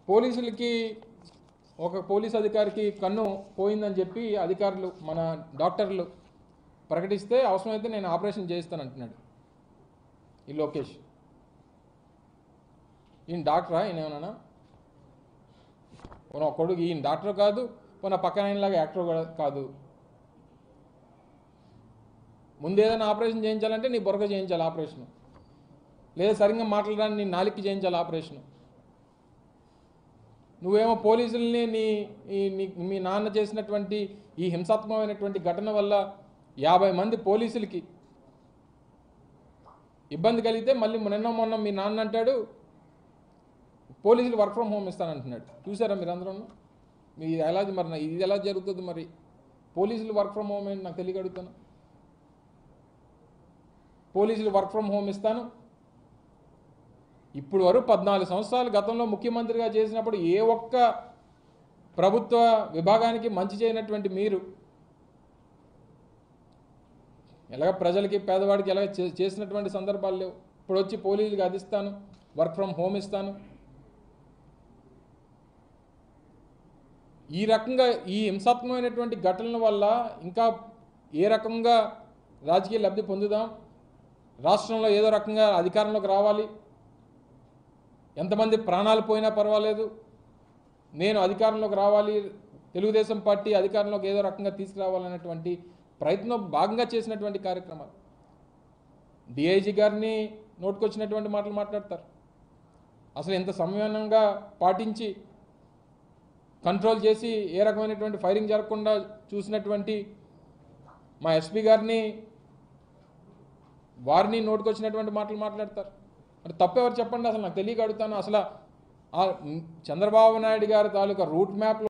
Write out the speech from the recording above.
పోలీసులకి ఒక పోలీస్ అధికారికి కన్ను పోయిందని చెప్పి అధికారులు మన డాక్టర్లు ప్రకటిస్తే అవసరమైతే నేను ఆపరేషన్ చేయిస్తాను అంటున్నాడు ఈ లోకేష్ ఈయన డాక్టరా ఈయన ఏమన్నా పోనీ ఒక కొడుకు ఈయన డాక్టర్ కాదు పోనీ పక్కన ఆయనలాగా యాక్టర్ కూడా కాదు ముందు ఏదైనా ఆపరేషన్ చేయించాలంటే నీ బొరక చేయించాలి ఆపరేషన్ లేదా సరిగ్గా మాట్లాడడానికి నీ నాలికి చేయించాలి ఆపరేషన్ నువ్వేమో పోలీసుల్ని నీ ఈ నీ మీ నాన్న చేసినటువంటి ఈ హింసాత్మకమైనటువంటి ఘటన వల్ల యాభై మంది పోలీసులకి ఇబ్బంది కలిగితే మళ్ళీ నిన్న మొన్న మీ నాన్న అంటాడు పోలీసులు వర్క్ ఫ్రమ్ హోమ్ ఇస్తానంటున్నాడు చూసారా మీరు అందరూ మీ ఇది ఎలా మరి నా- ఇది ఎలా జరుగుతుంది మరి పోలీసులు వర్క్ ఫ్రమ్ హోమ్ ఏంటి నాకు తెలియక అడుగుతాను పోలీసులు వర్క్ ఫ్రమ్ హోమ్ ఇస్తాను ఇప్పుడు వరకు పద్నాలుగు సంవత్సరాలు గతంలో ముఖ్యమంత్రిగా చేసినప్పుడు ఏ ఒక్క ప్రభుత్వ విభాగానికి మంచి చేయనటువంటి మీరు ఎలాగ ప్రజలకి పేదవాడికి ఎలాగ చే- చేసినటువంటి సందర్భాలు లేవు ఇప్పుడు వచ్చి పోలీసులకు అది ఇస్తాను వర్క్ ఫ్రమ్ హోమ్ ఇస్తాను ఈ రకంగా ఈ హింసాత్మకమైనటువంటి ఘటనల వల్ల ఇంకా ఏ రకంగా రాజకీయ లబ్ధి పొందుదాం రాష్ట్రంలో ఏదో రకంగా అధికారంలోకి రావాలి ఎంతమంది ప్రాణాలు పోయినా పర్వాలేదు నేను అధికారంలోకి రావాలి తెలుగుదేశం పార్టీ అధికారంలోకి ఏదో రకంగా తీసుకురావాలనేటువంటి ప్రయత్నం భాగంగా చేసినటువంటి కార్యక్రమాలు డిఐజీ గారిని నోటుకొచ్చినటువంటి మాటలు మాట్లాడతారు అసలు ఎంత సంయమనంగా పాటించి కంట్రోల్ చేసి ఏ రకమైనటువంటి ఫైరింగ్ జరగకుండా చూసినటువంటి మా ఎస్పీ గారిని వారిని నోటుకొచ్చినటువంటి మాటలు మాట్లాడతారు మరి తప్పెవరు చెప్పండి అసలు నాకు తెలియక అడుగుతాను అసలు ఆ చంద్రబాబు నాయుడు గారి తాలూకా రూట్ మ్యాప్